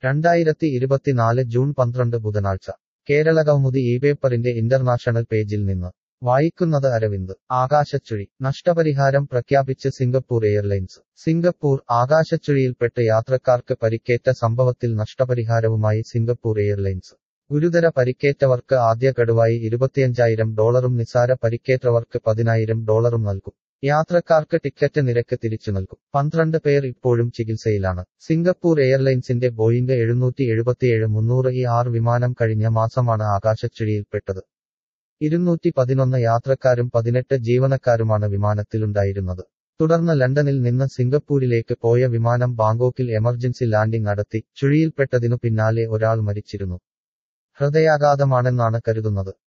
രണ്ടായിരത്തി ഇരുപത്തിനാല് ജൂൺ പന്ത്രണ്ട് ബുധനാഴ്ച കേരള കൗമുദി ഈ പേപ്പറിന്റെ ഇന്റർനാഷണൽ പേജിൽ നിന്ന് വായിക്കുന്നത് അരവിന്ദ് ആകാശച്ചുഴി നഷ്ടപരിഹാരം പ്രഖ്യാപിച്ച് സിംഗപ്പൂർ എയർലൈൻസ് സിംഗപ്പൂർ ആകാശച്ചുഴിയിൽപ്പെട്ട് യാത്രക്കാർക്ക് പരിക്കേറ്റ സംഭവത്തിൽ നഷ്ടപരിഹാരവുമായി സിംഗപ്പൂർ എയർലൈൻസ് ഗുരുതര പരിക്കേറ്റവർക്ക് ആദ്യ ഗഡുവായി ഇരുപത്തിയഞ്ചായിരം ഡോളറും നിസാര പരിക്കേറ്റവർക്ക് പതിനായിരം ഡോളറും നൽകും യാത്രക്കാർക്ക് ടിക്കറ്റ് നിരക്ക് തിരിച്ചു നൽകും പന്ത്രണ്ട് പേർ ഇപ്പോഴും ചികിത്സയിലാണ് സിംഗപ്പൂർ എയർലൈൻസിന്റെ ബോയിംഗ് എഴുന്നൂറ്റി എഴുപത്തിയേഴ് മുന്നൂറ് ഈ ആറ് വിമാനം കഴിഞ്ഞ മാസമാണ് ആകാശച്ചുഴിയിൽപ്പെട്ടത് ഇരുന്നൂറ്റി പതിനൊന്ന് യാത്രക്കാരും പതിനെട്ട് ജീവനക്കാരുമാണ് വിമാനത്തിലുണ്ടായിരുന്നത് തുടർന്ന് ലണ്ടനിൽ നിന്ന് സിംഗപ്പൂരിലേക്ക് പോയ വിമാനം ബാങ്കോക്കിൽ എമർജൻസി ലാൻഡിംഗ് നടത്തി ചുഴിയിൽപ്പെട്ടതിനു പിന്നാലെ ഒരാൾ മരിച്ചിരുന്നു ഹൃദയാഘാതമാണെന്നാണ് കരുതുന്നത്